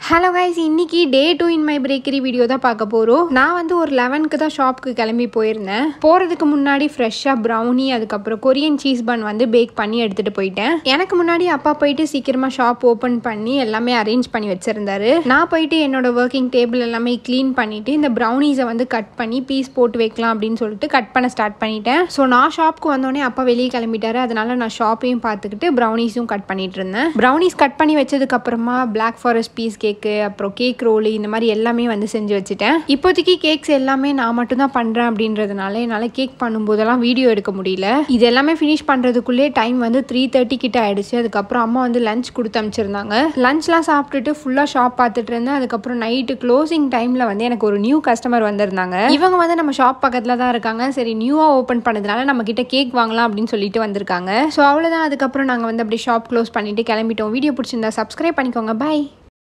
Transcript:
hello guys இன்னைக்கு day two in my bakery video தான் பார்க்க போகிறோம் நான் வந்து ஒரு லெவனுக்கு தான் ஷாப்புக்கு கிளம்பி போயிருந்தேன் போகிறதுக்கு முன்னாடி ஃப்ரெஷ்ஷாக ப்ரௌனி அதுக்கப்புறம் கொரியன் சீஸ் பன் வந்து பேக் பண்ணி எடுத்துகிட்டு போயிட்டேன் எனக்கு முன்னாடி அப்பா போயிட்டு சீக்கிரமாக ஷாப் ஓப்பன் பண்ணி எல்லாமே அரேஞ்ச் பண்ணி வச்சிருந்தாரு நான் போயிட்டு என்னோட ஒர்க்கிங் டேபிள் எல்லாமே க்ளீன் பண்ணிட்டு இந்த ப்ரௌனிஸை வந்து கட் பண்ணி பீஸ் போட்டு வைக்கலாம் அப்படின்னு சொல்லிட்டு கட் பண்ண ஸ்டார்ட் பண்ணிட்டேன் ஸோ நான் ஷாப்க்கு வந்தோடனே அப்பா வெளியே கிளம்பிட்டாரு அதனால நான் ஷாப்பையும் பார்த்துக்கிட்டு ப்ரௌனிஸும் கட் பண்ணிட்டு இருந்தேன் ப்ரௌனிஸ் கட் பண்ணி வச்சதுக்கு அப்புறமா பிளாக் ஃபாரஸ்ட் பீஸ் கேக்கு அப்புறம் கேக் ரோலு இந்த மாதிரி எல்லாமே வந்து செஞ்சு வச்சுட்டேன் இப்போதைக்கு கேக்ஸ் எல்லாமே நான் மட்டும் தான் பண்ணுறேன் அப்படின்றதுனால என்னால் கேக் பண்ணும்போதெல்லாம் வீடியோ எடுக்க முடியல இது எல்லாமே ஃபினிஷ் பண்ணுறதுக்குள்ளே டைம் வந்து த்ரீ தேர்ட்டி கிட்ட ஆயிடுச்சு அதுக்கப்புறம் அம்மா வந்து லஞ்ச் கொடுத்து அனுப்பிச்சிருந்தாங்க லஞ்ச்லாம் சாப்பிட்டுட்டு ஃபுல்லாக ஷாப் பார்த்துட்டு இருந்தேன் அதுக்கப்புறம் நைட்டு க்ளோசிங் டைமில் வந்து எனக்கு ஒரு நியூ கஸ்டமர் வந்திருந்தாங்க இவங்க வந்து நம்ம ஷாப் பக்கத்தில் தான் இருக்காங்க சரி நியூவாக ஓப்பன் பண்ணதுனால நம்ம கிட்ட கேக் வாங்கலாம் அப்படின்னு சொல்லிட்டு வந்திருக்காங்க ஸோ அவ்வளோதான் அதுக்கப்புறம் நாங்கள் வந்து அப்படியே ஷாப் க்ளோஸ் பண்ணிட்டு கிளம்பிட்டோம் வீடியோ பிடிச்சிருந்தா சப்ஸ்கிரைப் பண்ணிக்கோங்க பை